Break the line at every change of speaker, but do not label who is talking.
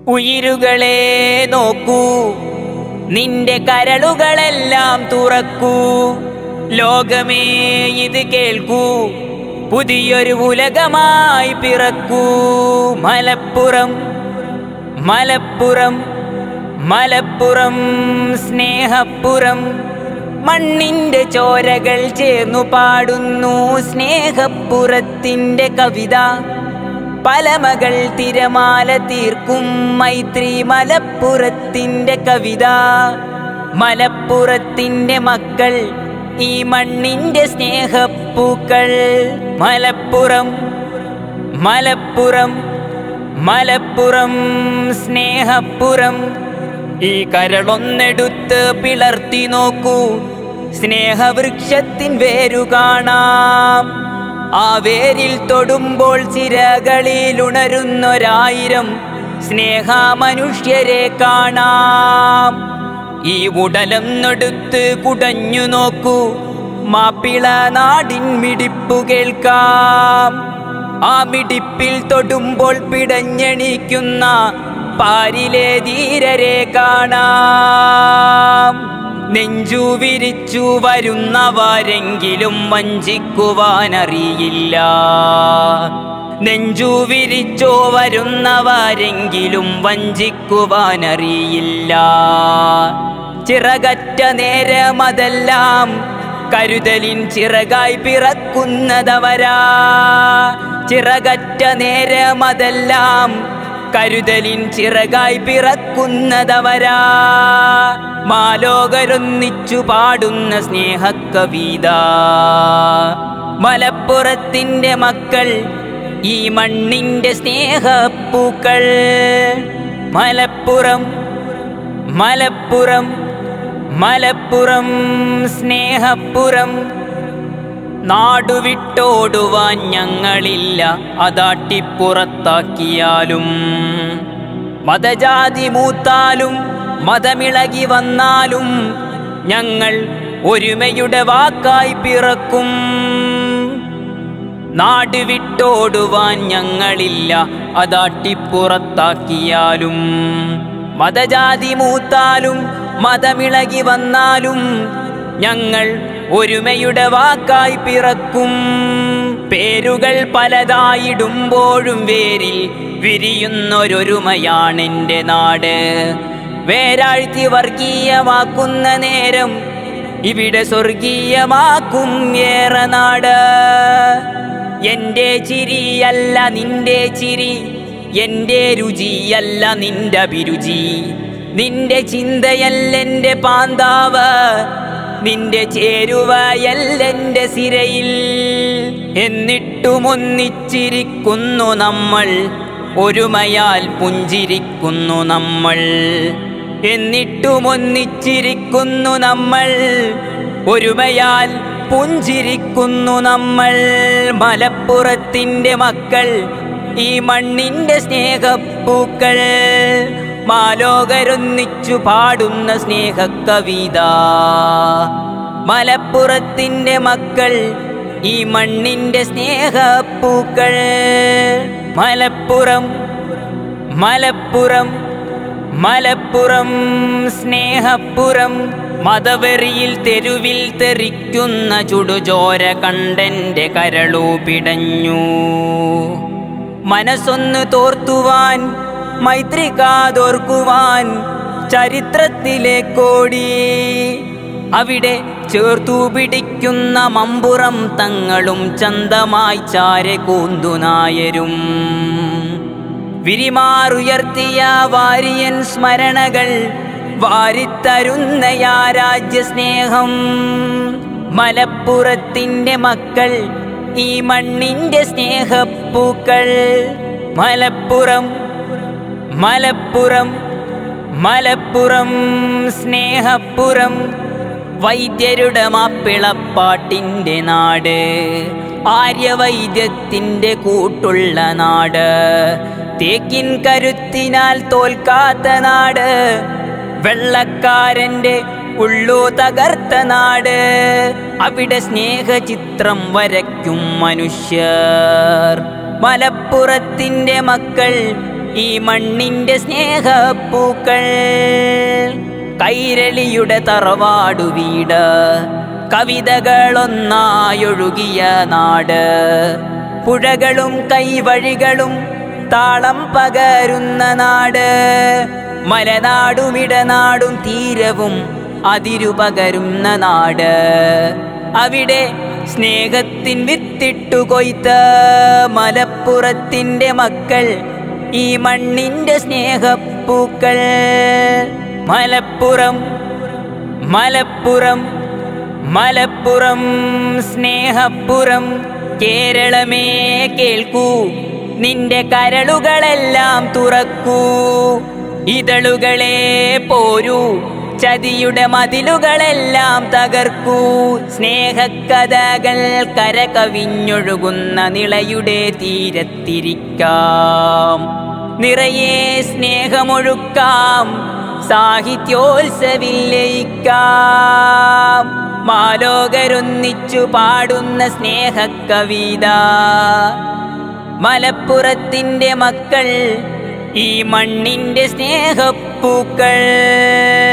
ഉയിരുകളെ നോക്കൂ നിന്റെ കരളുകളെല്ലാം തുറക്കൂ ലോകമേ ഇത് കേൾക്കൂ പുതിയൊരു ഉലകമായി പിറക്കൂ മലപ്പുറം മലപ്പുറം മലപ്പുറം സ്നേഹപ്പുറം മണ്ണിന്റെ ചോരകൾ ചേർന്നു പാടുന്നു സ്നേഹപ്പുറത്തിന്റെ കവിത പലമകൾ തിരമാല തീർക്കും മൈത്രി മലപ്പുറത്തിന്റെ കവിത മലപ്പുറത്തിന്റെ മക്കൾ ഈ മണ്ണിന്റെ സ്നേഹപ്പൂക്കൾ മലപ്പുറം മലപ്പുറം മലപ്പുറം സ്നേഹപ്പുറം ഈ കരളൊന്നെടുത്ത് പിളർത്തി നോക്കൂ സ്നേഹവൃക്ഷത്തിൻ വേരു കാണാം ആ വേരിൽ തൊടുമ്പോൾ ചിരകളിൽ ഉണരുന്നൊരായിരം സ്നേഹ മനുഷ്യരെ കാണാം ഈ ഉടലൊന്നെടുത്ത് കുടഞ്ഞു നോക്കൂ മാപ്പിള നാടിൻ മിടിപ്പു കേൾക്കാം ആ മിടിപ്പിൽ തൊടുമ്പോൾ പിടഞ്ഞെണിക്കുന്ന പാരിലെ ധീരരെ കാണാം നെഞ്ചു വിരിച്ചു വരുന്നവരെങ്കിലും വഞ്ചിക്കുവാനറിയില്ല നെഞ്ചു വിരിച്ചോ വരുന്നവരെങ്കിലും വഞ്ചിക്കുവാനറിയില്ല ചിറകറ്റ നേരമതെല്ലാം കരുതലിൻ ചിറകായി പിറക്കുന്നതവരാ ചിറകറ്റ നേരമതെല്ലാം കരുതലിൻ ചിറകായി പിറക്കുന്നതവരാ മാലോകരൊന്നിച്ചു പാടുന്ന സ്നേഹക്കവിത മലപ്പുറത്തിന്റെ മക്കൾ ഈ മണ്ണിന്റെ സ്നേഹപ്പൂക്കൾ മലപ്പുറം മലപ്പുറം മലപ്പുറം സ്നേഹപ്പുറം നാടുവിട്ടോടുവാൻ ഞങ്ങളില്ല അതാട്ടിപ്പുറത്താക്കിയാലും മതജാതി മൂത്താലും മതമിളകി വന്നാലും ഞങ്ങൾ ഒരുമയുടെ വാക്കായി പിറക്കും നാട് വിട്ടോടുവാൻ ഞങ്ങളില്ല അതാട്ടിപ്പുറത്താക്കിയാലും മതജാതി മൂത്താലും മതമിളകി വന്നാലും ഞങ്ങൾ ഒരുമയുടെ വാക്കായി പിറക്കും പേരുകൾ പലതായിടുമ്പോഴും വേരിൽ വിരിയുന്നൊരൊരുമയാണെൻ്റെ നാട് വേരാഴ്ത്തി വർഗീയമാക്കുന്ന നേരം ഇവിടെ സ്വർഗീയമാക്കും ഏറെ നാട് എന്റെ ചിരിയല്ല നിന്റെ ചിരി എന്റെ രുചിയല്ല നിന്റെ അഭിരുചി നിന്റെ ചിന്തയല്ലെന്റെ പാന്താവ് നിന്റെ ചേരുവയല്ലെന്റെ സിരയിൽ എന്നിട്ടും ഒന്നിച്ചിരിക്കുന്നു നമ്മൾ ഒരുമയാൽ പുഞ്ചിരിക്കുന്നു നമ്മൾ എന്നിട്ടും ഒന്നിച്ചിരിക്കുന്നു നമ്മൾ ഒരുമയാൽ പുഞ്ചിരിക്കുന്നു നമ്മൾ മലപ്പുറത്തിൻ്റെ മക്കൾ ഈ മണ്ണിൻ്റെ സ്നേഹപ്പൂക്കൾ മാലോകരൊന്നിച്ചു പാടുന്ന സ്നേഹക്കവിത മലപ്പുറത്തിൻ്റെ മക്കൾ ഈ മണ്ണിൻ്റെ സ്നേഹപ്പൂക്കൾ മലപ്പുറം മലപ്പുറം മലപ്പുറം സ്നേഹപ്പുറം മതവെറിയിൽ തെരുവിൽ തെറിക്കുന്ന ചുടുചോര കണ്ടെന്റെ കരളു പിടഞ്ഞു മനസ്സൊന്ന് തോർത്തുവാൻ മൈത്രി കാതോർക്കുവാൻ ചരിത്രത്തിലേക്കോടി അവിടെ ചേർത്തു പിടിക്കുന്ന മമ്പുറം തങ്ങളും ചന്തമായി ചാരെ കൂന്തുനായരും വിരിമാറുയർത്തിയ വാരിയൻ സ്മരണകൾ വാരിത്തരുന്നയാ രാജ്യസ്നേഹം മലപ്പുറത്തിൻ്റെ മക്കൾ ഈ മണ്ണിൻ്റെ സ്നേഹപ്പൂക്കൾ മലപ്പുറം മലപ്പുറം മലപ്പുറം സ്നേഹപ്പുറം വൈദ്യരുടെ മാപ്പിളപ്പാട്ടിൻ്റെ നാട് ആര്യവൈദ്യത്തിൻ്റെ കൂട്ടുള്ള നാട് തേക്കിൻ കരുത്തിനാൽ തോൽക്കാത്ത നാട് വെള്ളക്കാരൻ്റെ ഉള്ളു തകർത്ത നാട് അവിടെ സ്നേഹചിത്രം വരയ്ക്കും മനുഷ്യർ മലപ്പുറത്തിൻ്റെ മക്കൾ ഈ മണ്ണിന്റെ സ്നേഹപ്പൂക്കൾ കൈരളിയുടെ തറവാടു വീട് കവിതകളൊന്നായൊഴുകിയ നാട് പുഴകളും കൈവഴികളും താളം പകരുന്ന നാട് മലനാടും ഇടനാടും തീരവും അതിരുപകരുന്ന നാട് അവിടെ സ്നേഹത്തിൻ വിത്തിട്ടു കൊയ്ത്ത മലപ്പുറത്തിന്റെ മക്കൾ ഈ മണ്ണിന്റെ സ്നേഹപ്പൂക്കൾ മലപ്പുറം മലപ്പുറം മലപ്പുറം സ്നേഹപ്പുറം കേരളമേ കേൾക്കൂ നിന്റെ കരളുകളെല്ലാം തുറക്കൂ ഇതളുകളെ പോരൂ ചതിയുടെ മതിലുകളെല്ലാം തകർക്കൂ സ്നേഹക്കഥകൾ കരകവിഞ്ഞൊഴുകുന്ന നിളയുടെ തീരത്തിരിക്കാം നിറയെ സ്നേഹമൊഴുക്കാം സാഹിത്യോത്സവിൽ ലയിക്കാം മാലോകരൊന്നിച്ചു പാടുന്ന സ്നേഹക്കവിത മലപ്പുറത്തിന്റെ മക്കൾ ഈ മണ്ണിന്റെ സ്നേഹപ്പൂക്കൾ